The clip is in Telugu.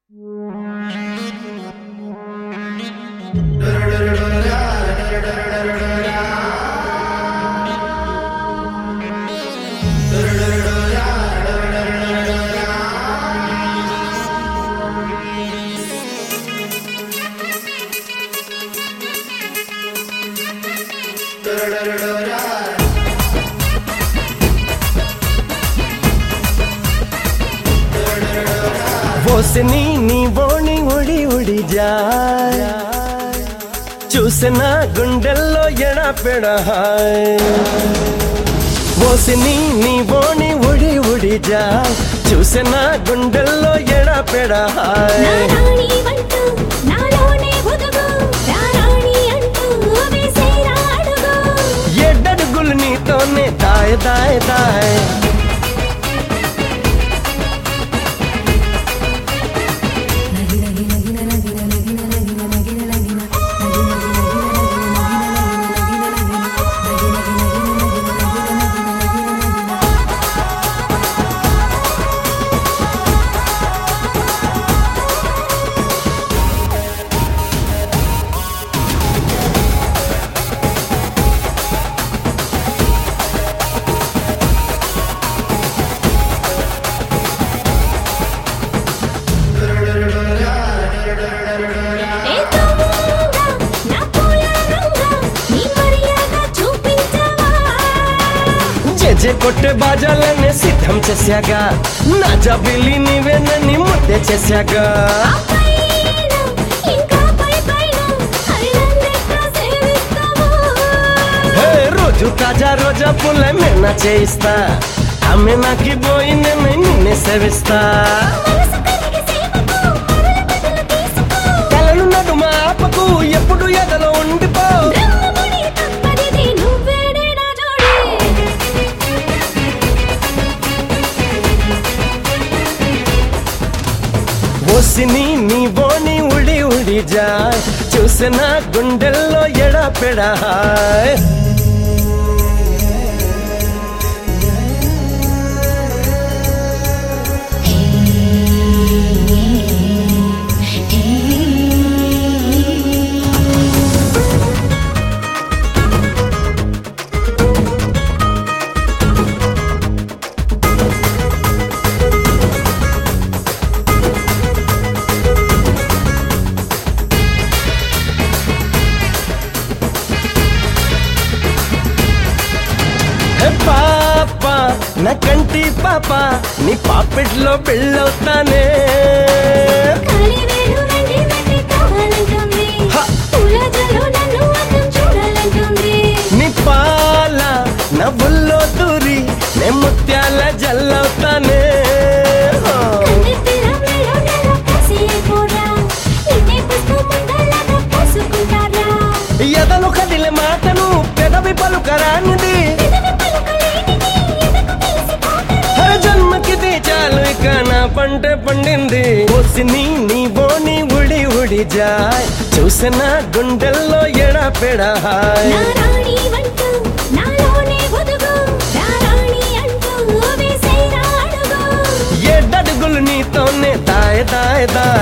ఓసిని నీ బోణి ఉడి ఉడి జా చూసిన గుండెల్లో ఎడపెడ ఓసిని నీ బోణి ఉడి ఉడి జా చూసిన గుండెల్లో ఎడపెడ నారాణి వంటూ నాలోనే ఒదుగు రారాణి అంటూ వేసేరా అడుగు ఎడ్డడుగులు నీతోనే దాయ దాయ దాయ ఏ దొంగ నా పూల రంగ నీ మర్యాద చూపించవా జెజె కొట్టే బాజాలనే సిద్ధం చేశాగా నా జబిలి నీవేనని ముద్దే చేశాగా పైన ఇంకా పై పైన హరినందెక్క సేవిస్తావా హే, రోజు తాజా రోజా పుల్ల మెన్న చేయిస్తా ఆమె నాకి పోయి నేను నిన్నే సేవిస్తా మనసు కరిగి సేవకు మరల బదులు తీసుకో కలలు నడుమ ఆపకు ఎప్పుడు ఎదలో ఉండిపో బ్రహ్మముడి తప్పనిది నువ్వేడే నా జోడి ఓసిని నీ బోని ఉడి ఉడి జా చూసిన గుండెల్లో ఎడపెడా హే పాప నా కంటి పాప నీ పాపెట్లో పెళ్ళవుతానే కాలివేలు రండి వెండి కావాలంటుంది హ! పూల జల్లు నన్ను అద్దం చూడాలంటుంది నీ పాల నవ్వుల్లో దూరి నే ముత్యాల జల్లవుతానే హో. కన్నెత్తిన మెలో నెల కసి పోరా నిన్నే పుస్తకం ముందలాగా పోసుకుంటారా ఎదలు కదిలే మాటను పెదవి పలుకరానిది పెదవి పలుకలేనిది ఎందుకు తెలిసిపోతుంది హర జన్మకిది చాలు ఇక నా పంట పండింది ఓసిని నీ బోని ఉడి ఉడి జాయ్ చూసిన గుండెల్లో ఎడపెడా నారాణి వంటూ నాలోనే ఒదుగు రారాణి అంటూ వేసేరా అడుగు ఎడ్డడుగులు నీతోనే దాయ దాయ దాయ